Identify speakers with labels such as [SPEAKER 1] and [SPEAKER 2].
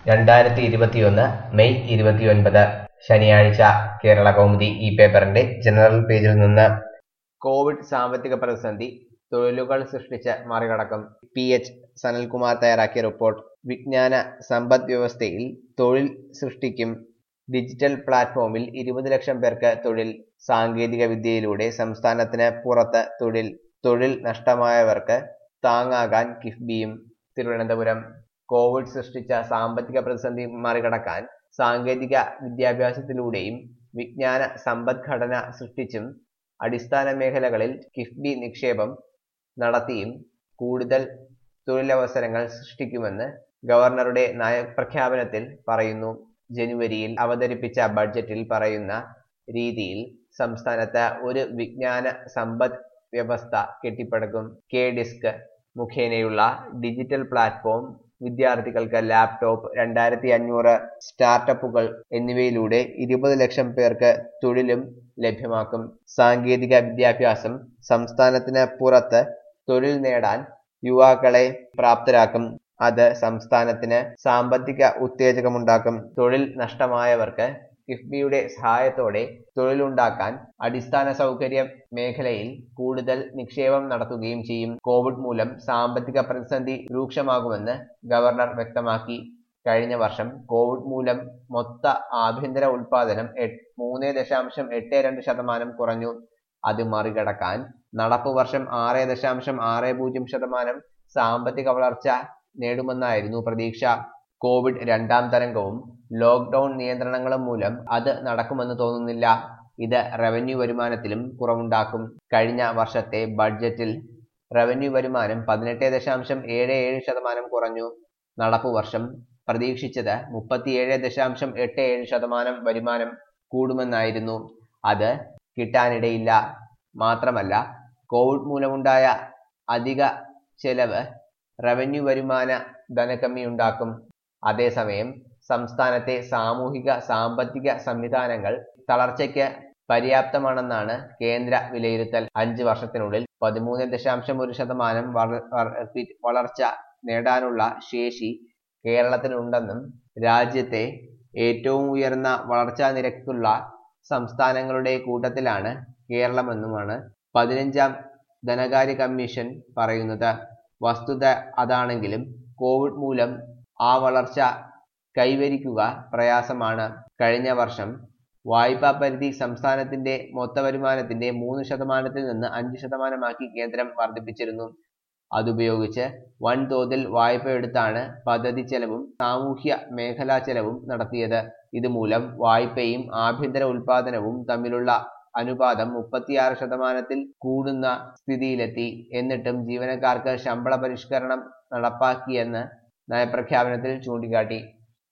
[SPEAKER 1] രണ്ടായിരത്തി ഇരുപത്തിയൊന്ന് മെയ് ഇരുപത്തിയൊൻപത് ശനിയാഴ്ച കേരള കൗമുദി ഈ പേപ്പറിന്റെ ജനറൽ പേജിൽ നിന്ന് കോവിഡ് സാമ്പത്തിക പ്രതിസന്ധി തൊഴിലുകൾ സൃഷ്ടിച്ച് മറികടക്കും പി എച്ച് സനൽകുമാർ തയ്യാറാക്കിയ റിപ്പോർട്ട് വിജ്ഞാന സമ്പദ് വ്യവസ്ഥയിൽ തൊഴിൽ സൃഷ്ടിക്കും ഡിജിറ്റൽ പ്ലാറ്റ്ഫോമിൽ ഇരുപത് ലക്ഷം പേർക്ക് തൊഴിൽ സാങ്കേതിക വിദ്യയിലൂടെ സംസ്ഥാനത്തിന് പുറത്ത് തൊഴിൽ തൊഴിൽ നഷ്ടമായവർക്ക് താങ്ങാകാൻ കിഫ്ബിയും തിരുവനന്തപുരം കോവിഡ് സൃഷ്ടിച്ച സാമ്പത്തിക പ്രതിസന്ധി മറികടക്കാൻ സാങ്കേതിക വിദ്യാഭ്യാസത്തിലൂടെയും വിജ്ഞാന സമ്പദ്ഘടന സൃഷ്ടിച്ചും അടിസ്ഥാന മേഖലകളിൽ കിഫ്ബി നിക്ഷേപം നടത്തിയും കൂടുതൽ തൊഴിലവസരങ്ങൾ സൃഷ്ടിക്കുമെന്ന് ഗവർണറുടെ നയപ്രഖ്യാപനത്തിൽ പറയുന്നു ജനുവരിയിൽ അവതരിപ്പിച്ച ബഡ്ജറ്റിൽ പറയുന്ന രീതിയിൽ സംസ്ഥാനത്ത് ഒരു വിജ്ഞാന സമ്പദ് വ്യവസ്ഥ കെട്ടിപ്പടുക്കും കെ ഡിസ്ക് മുഖേനയുള്ള ഡിജിറ്റൽ പ്ലാറ്റ്ഫോം വിദ്യാർത്ഥികൾക്ക് ലാപ്ടോപ്പ് രണ്ടായിരത്തി അഞ്ഞൂറ് സ്റ്റാർട്ടപ്പുകൾ എന്നിവയിലൂടെ ഇരുപത് ലക്ഷം പേർക്ക് തൊഴിലും ലഭ്യമാക്കും സാങ്കേതിക വിദ്യാഭ്യാസം സംസ്ഥാനത്തിന് പുറത്ത് തൊഴിൽ നേടാൻ യുവാക്കളെ പ്രാപ്തരാക്കും അത് സംസ്ഥാനത്തിന് സാമ്പത്തിക ഉത്തേജകമുണ്ടാക്കും തൊഴിൽ നഷ്ടമായവർക്ക് കിഫ്ബിയുടെ സഹായത്തോടെ തൊഴിലുണ്ടാക്കാൻ അടിസ്ഥാന സൗകര്യ മേഖലയിൽ കൂടുതൽ നിക്ഷേപം നടത്തുകയും ചെയ്യും കോവിഡ് മൂലം സാമ്പത്തിക പ്രതിസന്ധി രൂക്ഷമാകുമെന്ന് ഗവർണർ വ്യക്തമാക്കി കഴിഞ്ഞ വർഷം കോവിഡ് മൂലം മൊത്ത ആഭ്യന്തര ഉൽപാദനം മൂന്ന് ദശാംശം എട്ട് രണ്ട് ശതമാനം കുറഞ്ഞു അത് മറികടക്കാൻ നടപ്പ് വർഷം ആറ് ദശാംശം ആറ് പൂജ്യം ശതമാനം സാമ്പത്തിക വളർച്ച നേടുമെന്നായിരുന്നു പ്രതീക്ഷ കോവിഡ് രണ്ടാം തരംഗവും ലോക്ക്ഡൌൺ നിയന്ത്രണങ്ങളും മൂലം അത് നടക്കുമെന്ന് തോന്നുന്നില്ല ഇത് റവന്യൂ വരുമാനത്തിലും കുറവുണ്ടാക്കും കഴിഞ്ഞ വർഷത്തെ ബഡ്ജറ്റിൽ റവന്യൂ വരുമാനം പതിനെട്ട് ദശാംശം ഏഴ് ഏഴ് ശതമാനം കുറഞ്ഞു നടപ്പു വർഷം പ്രതീക്ഷിച്ചത് മുപ്പത്തിയേഴ് ദശാംശം എട്ട് ഏഴ് ശതമാനം വരുമാനം കൂടുമെന്നായിരുന്നു അത് കിട്ടാനിടയില്ല മാത്രമല്ല കോവിഡ് മൂലമുണ്ടായ അധിക ചെലവ് റവന്യൂ വരുമാന ധനക്കമ്മിയുണ്ടാക്കും അതേസമയം സംസ്ഥാനത്തെ സാമൂഹിക സാമ്പത്തിക സംവിധാനങ്ങൾ തളർച്ചയ്ക്ക് പര്യാപ്തമാണെന്നാണ് കേന്ദ്ര വിലയിരുത്തൽ അഞ്ച് വർഷത്തിനുള്ളിൽ പതിമൂന്ന് ദശാംശം ഒരു ശതമാനം വളർച്ച നേടാനുള്ള ശേഷി കേരളത്തിനുണ്ടെന്നും രാജ്യത്തെ ഏറ്റവും ഉയർന്ന വളർച്ചാ നിരക്കുള്ള സംസ്ഥാനങ്ങളുടെ കൂട്ടത്തിലാണ് കേരളമെന്നുമാണ് പതിനഞ്ചാം ധനകാര്യ കമ്മീഷൻ പറയുന്നത് വസ്തുത അതാണെങ്കിലും കോവിഡ് മൂലം ആ വളർച്ച കൈവരിക്കുക പ്രയാസമാണ് കഴിഞ്ഞ വർഷം വായ്പാ പരിധി സംസ്ഥാനത്തിന്റെ മൊത്ത വരുമാനത്തിന്റെ മൂന്ന് ശതമാനത്തിൽ നിന്ന് അഞ്ച് ശതമാനമാക്കി കേന്ദ്രം വർദ്ധിപ്പിച്ചിരുന്നു അതുപയോഗിച്ച് വൻതോതിൽ വായ്പ എടുത്താണ് പദ്ധതി ചെലവും സാമൂഹ്യ മേഖലാ ചെലവും നടത്തിയത് ഇതുമൂലം വായ്പയും ആഭ്യന്തര ഉൽപാദനവും തമ്മിലുള്ള അനുപാതം മുപ്പത്തിയാറ് ശതമാനത്തിൽ കൂടുന്ന സ്ഥിതിയിലെത്തി എന്നിട്ടും ജീവനക്കാർക്ക് ശമ്പള പരിഷ്കരണം നടപ്പാക്കിയെന്ന് നയപ്രഖ്യാപനത്തിൽ ചൂണ്ടിക്കാട്ടി